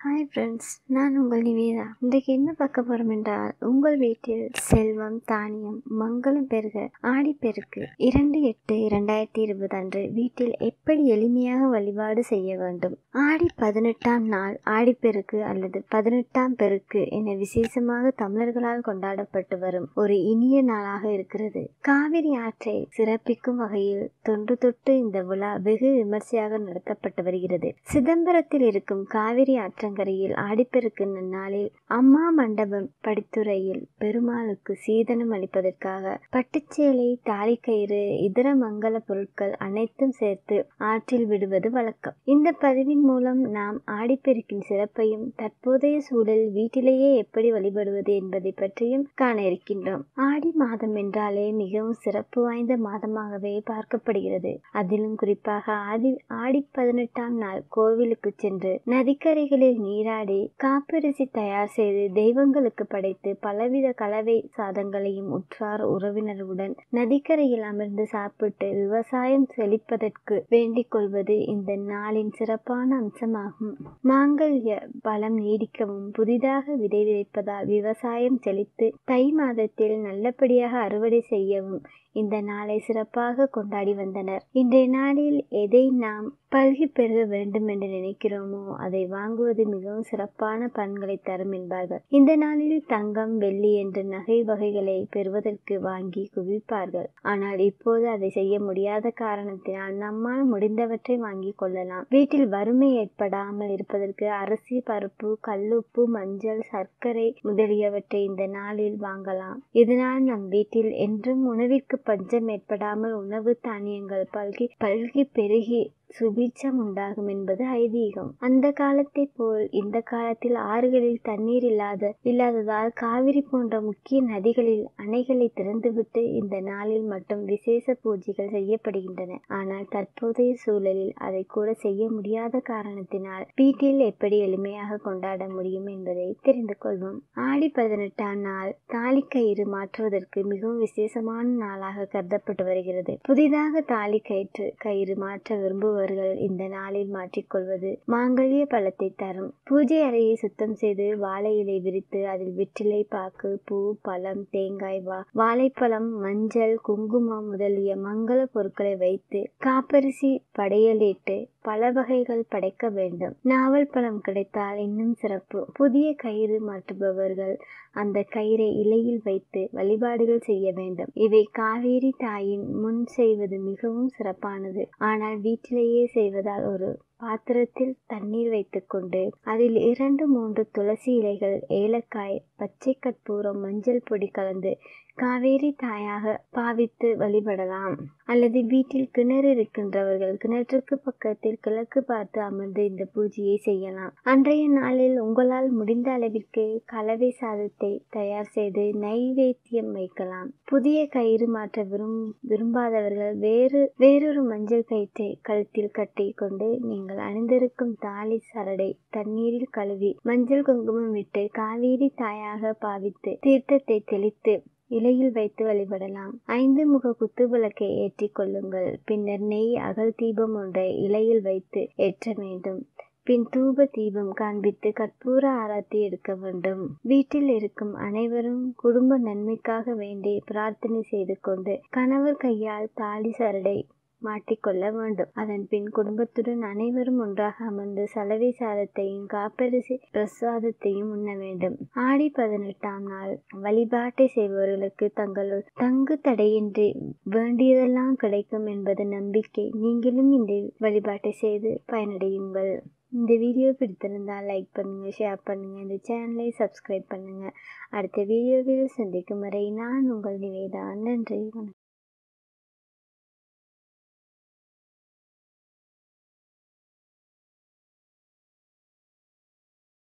hi friends நான் உங்கள் நிவேதா இன்றைக்கு என்ன பார்க்க போறோம் என்றால் உங்கள் வீட்டில் செல்வம் தானியம் மங்களம் பெருக ஆடிப்பெருக்கு இரண்டு எட்டு இரண்டாயிரத்தி இருபது அன்று வீட்டில் எப்படி எளிமையாக வழிபாடு செய்ய வேண்டும் ஆடி பதினெட்டாம் நாள் ஆடிப்பெருக்கு அல்லது பதினெட்டாம் பெருக்கு என விசேஷமாக தமிழர்களால் கொண்டாடப்பட்டு வரும் ஒரு இனிய நாளாக இருக்கிறது காவிரி ஆற்றை சிறப்பிக்கும் வகையில் தொன்று தொட்டு இந்த விழா வெகு விமர்சையாக நடத்தப்பட்டு வருகிறது சிதம்பரத்தில் இருக்கும் காவிரி ஆற்றங்கரையில் ஆடிப்பெருக்கு நன்னாளில் அம்மா மண்டபம் படித்துறையில் பெருமாளுக்கு சீதனம் அளிப்பதற்காக பட்டுச்சேலை தாலிக்கயிறு இதர மங்கள பொருட்கள் அனைத்தும் சேர்த்து ஆற்றில் விடுவது வழக்கம் இந்த பதிவின் மூலம் நாம் ஆடிப்பெருக்கின் சிறப்பையும் தற்போதைய சூழலில் வீட்டிலேயே எப்படி வழிபடுவது என்பதை பற்றியும் காண இருக்கின்றோம் ஆடி மாதம் என்றாலே மிகவும் சிறப்பு வாய்ந்த மாதமாகவே பார்க்கப்படுகிறது அதிலும் குறிப்பாக ஆடி ஆடி பதினெட்டாம் நாள் கோவிலுக்கு சென்று நதிக்கரைகளில் நீராடி காப்பரிசி தயார் செய்து தெய்வங்களுக்கு படைத்து பலவித கலவை சாதங்களையும் உற்றார் உறவினருடன் நதிக்கரையில் அமர்ந்து சாப்பிட்டு விவசாயம் செழிப்பதற்கு வேண்டிக் கொள்வது இந்த நாளின் சிறப்பான அம்சமாகும் மாங்கல்ய பலம் நீடிக்கவும் புதிதாக விதை விதைப்பதால் விவசாயம் செழித்து தை மாதத்தில் நல்லபடியாக அறுவடை செய்யவும் இந்த நாளை சிறப்பாக கொண்டாடி வந்தனர் இன்றைய நாளில் எதை நாம் பல்கி பெருக வேண்டும் என்று நினைக்கிறோமோ அதை வாங்குவது மிகவும் சிறப்பான பலன்களை தரும் என்பார்கள் இந்த நாளில் தங்கம் வெள்ளி என்ற நகை வகைகளை பெறுவதற்கு வாங்கி குவிப்பார்கள் ஆனால் இப்போது அதை செய்ய முடியாத காரணத்தினால் நம்மால் முடிந்தவற்றை வாங்கி கொள்ளலாம் வீட்டில் வறுமை ஏற்படாமல் இருப்பதற்கு அரிசி பருப்பு கல்லுப்பு மஞ்சள் சர்க்கரை முதலியவற்றை இந்த நாளில் வாங்கலாம் இதனால் நம் வீட்டில் என்றும் உணவிற்கு பஞ்சம் ஏற்படாமல் உணவு தானியங்கள் பல்கி பல்கி பெருகி சுபீட்சம் உண்டாகும் என்பது ஐதீகம் அந்த காலத்தை போல் இந்த காலத்தில் ஆறுகளில் தண்ணீர் இல்லாத இல்லாததால் காவிரி போன்ற முக்கிய நதிகளில் அணைகளை திறந்துவிட்டு இந்த நாளில் மட்டும் விசேஷ பூஜைகள் செய்யப்படுகின்றன ஆனால் தற்போதைய சூழலில் அதை கூட செய்ய முடியாத காரணத்தினால் வீட்டில் எப்படி எளிமையாக கொண்டாட முடியும் என்பதை தெரிந்து கொள்வோம் ஆடி பதினெட்டாம் நாள் தாலிக்கயிறு மாற்றுவதற்கு மிகவும் விசேஷமான நாளாக கருதப்பட்டு வருகிறது புதிதாக தாலி கயிற்று கயிறு மாற்ற விரும்புவது வருபவர்கள் இந்த நாளில் மாற்றிக்கொள்வது மாங்கல்ய பழத்தை தரும் பூஜை அறையை சுத்தம் செய்து வாழை இலை விரித்து அதில் வெற்றிலை பாக்கு பூ பழம் தேங்காய் வா வாழைப்பழம் மஞ்சள் குங்குமம் முதலிய மங்கள பொருட்களை வைத்து காப்பரிசி படையலிட்டு பல வகைகள் படைக்க வேண்டும் நாவல் பழம் கிடைத்தால் இன்னும் சிறப்பு புதிய கயிறு மாற்றுபவர்கள் அந்த கயிறை இலையில் வைத்து வழிபாடுகள் செய்ய வேண்டும் இவை காவேரி தாயின் முன் செய்வது மிகவும் சிறப்பானது ஆனால் வீட்டிலேயே செய்வதால் ஒரு பாத்திரத்தில் தண்ணீர் வைத்துக்கொண்டு அதில் இரண்டு மூன்று துளசி இலைகள் ஏலக்காய் பச்சை கற்பூரம் மஞ்சள் பொடி கலந்து காவேரி தாயாக பாவித்து வழிபடலாம் அல்லது வீட்டில் கிணறு இருக்கின்றவர்கள் கிணற்றுக்கு பக்கத்தில் கிழக்கு பார்த்து அமர்ந்து இந்த பூஜையை செய்யலாம் அன்றைய நாளில் உங்களால் முடிந்த அளவிற்கு கலவை சாதத்தை தயார் செய்து நைவேத்தியம் வைக்கலாம் புதிய கயிறு மாற்ற விரும் விரும்பாதவர்கள் வேறு வேறொரு மஞ்சள் கயிற்றை கழுத்தில் கட்டி கொண்டு நீங்கள் அணிந்திருக்கும் தாலி சரடை தண்ணீரில் கழுவி மஞ்சள் குங்குமம் விட்டு காவேரி தாயாக பாவித்து தீர்த்தத்தை தெளித்து இலையில் வைத்து வழிபடலாம் ஐந்து முக குத்து விளக்கை ஏற்றி கொள்ளுங்கள் பின்னர் நெய் அகல் தீபம் ஒன்றை இலையில் வைத்து ஏற்ற வேண்டும் பின் தூப தீபம் காண்பித்து கற்பூர ஆராத்தி எடுக்க வேண்டும் வீட்டில் இருக்கும் அனைவரும் குடும்ப நன்மைக்காக வேண்டி பிரார்த்தனை செய்து கொண்டு கணவர் கையால் தாலி சரடை மாட்டிக்கொள்ள வேண்டும் அதன் பின் குடும்பத்துடன் அனைவரும் ஒன்றாக அமர்ந்து சலவை சாதத்தையும் காப்பரிசி பிரசாதத்தையும் உண்ண வேண்டும் ஆடி பதினெட்டாம் நாள் வழிபாட்டை செய்பவர்களுக்கு தங்களுள் தங்கு தடையின்றி வேண்டியதெல்லாம் கிடைக்கும் என்பது நம்பிக்கை நீங்களும் இந்த வழிபாட்டை செய்து பயனடையுங்கள் இந்த வீடியோ பிடித்திருந்தால் லைக் பண்ணுங்க ஷேர் பண்ணுங்க இந்த சேனலை சப்ஸ்கிரைப் பண்ணுங்க அடுத்த வீடியோவில் சந்திக்கும் வரை நான் உங்கள் நிவேதா நன்றி வணக்கம்